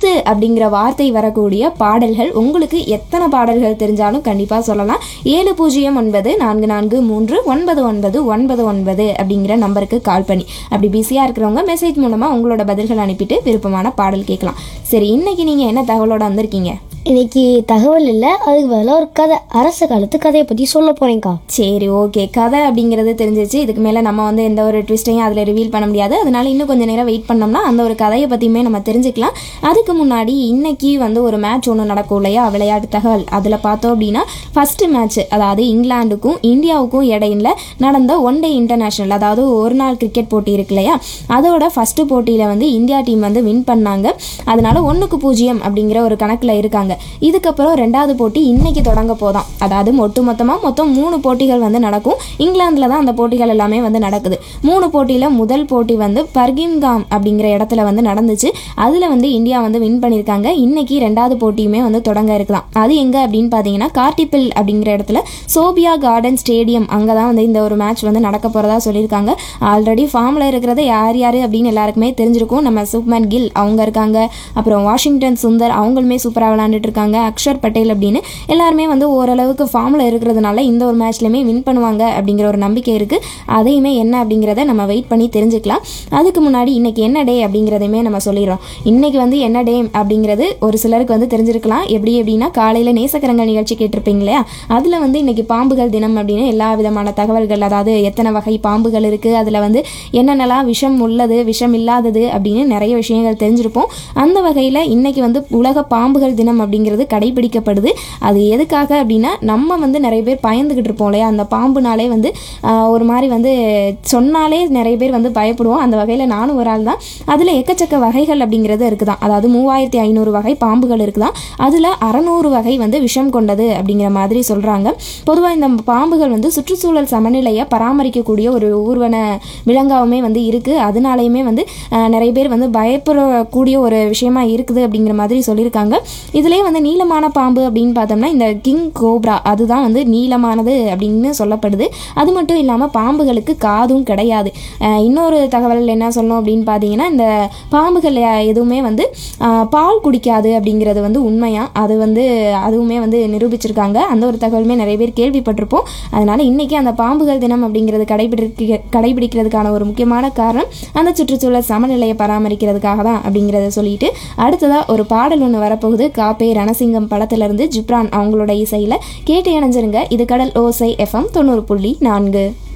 சிந்து அப்படிங்கிற வார்த்தை வரக்கூடிய பாடல்கள் உங்களுக்கு எத்தனை பாடல்கள் தெரிஞ்சாலும் கண்டிப்பாக சொல்லலாம் ஏழு பூஜ்ஜியம் ஒன்பது நான்கு நான்கு மூன்று ஒன்பது ஒன்பது ஒன்பது ஒன்பது அப்படிங்கிற நம்பருக்கு கால் பண்ணி அப்படி பிஸியாக இருக்கிறவங்க மெசேஜ் மூலமாக உங்களோட பதில்கள் அனுப்பிட்டு விருப்பமான பாடல் கேட்கலாம் சரி இன்னைக்கு நீங்கள் என்ன தகவலோட வந்திருக்கீங்க இன்னைக்கு தகவல் இல்லை அதுக்கு பதிலாக ஒரு கதை அரச காலத்து கதையை பற்றி சொல்ல போறேங்க்கா சரி ஓகே கதை அப்படிங்கிறது தெரிஞ்சிச்சு இதுக்கு மேலே நம்ம வந்து எந்த ஒரு ட்விஸ்ட்டையும் அதில் ரிவீல் பண்ண முடியாது அதனால இன்னும் கொஞ்சம் நேரம் வெயிட் பண்ணோம்னா அந்த ஒரு கதையை பற்றியுமே நம்ம தெரிஞ்சுக்கலாம் அதுக்கு முன்னாடி இன்னைக்கு வந்து ஒரு மேட்ச் ஒன்று நடக்கும் இல்லையா விளையாட்டு தகவல் அதில் பார்த்தோம் அப்படின்னா ஃபஸ்ட்டு மேட்ச் அதாவது இங்கிலாந்துக்கும் இந்தியாவுக்கும் இடையில நடந்த ஒன் டே இன்டர்நேஷ்னல் அதாவது ஒரு நாள் கிரிக்கெட் போட்டி இருக்கு இல்லையா அதோட ஃபஸ்ட்டு போட்டியில் வந்து இந்தியா டீம் வந்து வின் பண்ணாங்க அதனால ஒன்றுக்கு பூஜ்ஜியம் அப்படிங்கிற ஒரு கணக்கில் இருக்காங்க இதுக்கப்புறம் ரெண்டாவது போட்டி இன்னைக்கு தொடங்க போதாம் அதாவது ஒட்டு மொத்தமாக மொத்தம் மூணு போட்டிகள் வந்து நடக்கும் இங்கிலாந்தில் தான் அந்த போட்டிகள் எல்லாமே வந்து நடக்குது மூணு போட்டியில் முதல் போட்டி வந்து பர்கின்காம் அப்படிங்கிற இடத்துல வந்து நடந்துச்சு அதில் வந்து இந்தியா வந்து வின் பண்ணியிருக்காங்க இன்னைக்கு ரெண்டாவது போட்டியுமே வந்து தொடங்க இருக்கலாம் அது எங்கே அப்படின்னு பார்த்தீங்கன்னா கார்டிபில் அப்படிங்கிற இடத்துல சோபியா கார்டன் ஸ்டேடியம் அங்கே தான் வந்து இந்த ஒரு மேட்ச் வந்து நடக்க போகிறதா சொல்லியிருக்காங்க ஆல்ரெடி ஃபார்மில் இருக்கிறது யார் யார் அப்படின்னு எல்லாருக்குமே தெரிஞ்சிருக்கும் நம்ம சூப்மேன் கில் அவங்க இருக்காங்க அப்புறம் வாஷிங்டன் சுந்தர் அவங்களுமே சூப்பராக விளாண்டுட்டு இருக்காங்க அக்ஷர் பட்டேல் அப்படின்னு எல்லாருமே வந்து ஓரளவுக்கு ஃபார்மில் இருக்கிறதுனால இந்த ஒரு மேட்ச்லையுமே வின் பண்ணுவாங்க அப்படிங்கிற ஒரு நம்பிக்கை இருக்குது அதையுமே என்ன அப்படிங்கிறத நம்ம வெயிட் பண்ணி தெரிஞ்சுக்கலாம் அதுக்கு முன்னாடி இன்னைக்கு என்ன டே அப்படிங்கிறதையுமே நம்ம சொல்லிடுறோம் இன்னைக்கு வந்து என்ன டே அப்படிங்கிறது ஒரு சிலருக்கு வந்து தெரிஞ்சிருக்கலாம் எப்படி எப்படின்னா காலையில் நேசக்கரங்கள் நிகழ்ச்சி கேட்டிருப்பீங்க இல்லையா அதில் வந்து இன்னைக்கு பாம்புகள் தினம் அப்படின்னு எல்லா விதமான தகவல்கள் அதாவது எத்தனை வகை பாம்புகள் இருக்குது அதில் வந்து என்னென்னலாம் விஷம் உள்ளது விஷம் இல்லாதது அப்படின்னு நிறைய விஷயங்கள் தெரிஞ்சிருப்போம் அந்த வகையில் இன்னைக்கு வந்து உலக பாம்புகள் தினம் அப்படிங்கிறது கடைபிடிக்கப்படுது அது எதுக்காக அப்படின்னா நம்ம வந்து நிறைய பேர் பயந்துக்கிட்டு இருப்போம் இல்லையா அந்த பாம்புனாலே வந்து ஆஹ், ஒரு மாதிரி வந்து சொன்னாலே நிறைய பேர் வந்து பயப்படுவோம் அந்த வகையில் நானும் ஒரு ஆள் தான் அதில் எக்கச்சக்க வகைகள் அப்படிங்கிறது இருக்குதான் அதாவது மூவாயிரத்தி ஐநூறு வகை பாம்புகள் இருக்குதான் அதில் அறநூறு வகை வந்து விஷம் கொண்டது அப்படிங்கிற மாதிரி சொல்கிறாங்க பொதுவாக இந்த பாம்புகள் வந்து சுற்றுச்சூழல் சமநிலையை பராமரிக்கக்கூடிய ஒரு ஊர்வன விலங்காவுமே வந்து இருக்குது அதனாலையுமே வந்து ஆஹ், நிறைய பேர் வந்து பயப்படக்கூடிய ஒரு விஷயமா இருக்குது அப்படிங்கிற மாதிரி சொல்லியிருக்காங்க இதுலேயே வந்து நீளமான பாம்பு அப்படின்னு பார்த்தோம்னா இந்த கிங் கோப்ரா அதுதான் வந்து நீளமானது அப்படின்னு சொல்லப்படுது அது மட்டும் இல்லாமல் பாம்புகளுக்கு காதும் கிடையாது ஆஹ், இன்னொரு தகவல் என்ன சொல்லணும் அப்படின்னு பார்த்தீங்கன்னா இந்த பாம்புகள் யா- எதுவுமே வந்து ஆஹ், பால் குடிக்காது அப்படிங்கிறது வந்து உண்மையா அது வந்து அதுவுமே வந்து நிரூபிச்சிருக்காங்க அந்த ஒரு தகவலுமே நிறைய பேர் கேள்விப்பட்டிருப்போம் அதனால இன்னைக்கு அந்த பாம்புகள் தினம் அப்படிங்கிறது கடைபிடிக்க கடைபிடிக்கிறதுக்கான ஒரு முக்கியமான காரணம் அந்த சுற்றுச்சூழல் சமநிலையை பராமரிக்கிறதுக்காக தான் அப்படிங்கிறத சொல்லிட்டு அடுத்ததாக ஒரு பாடல் ஒன்று வரப்போகுது காப்பே ரணசிங்கம் படத்திலிருந்து ஜிப்ரான் அவங்களோட இசையில் கேட்டு இணைஞ்சிருங்க இது கடல் ஓசை எஃப்எம் தொண்ணூறு புள்ளி நான்கு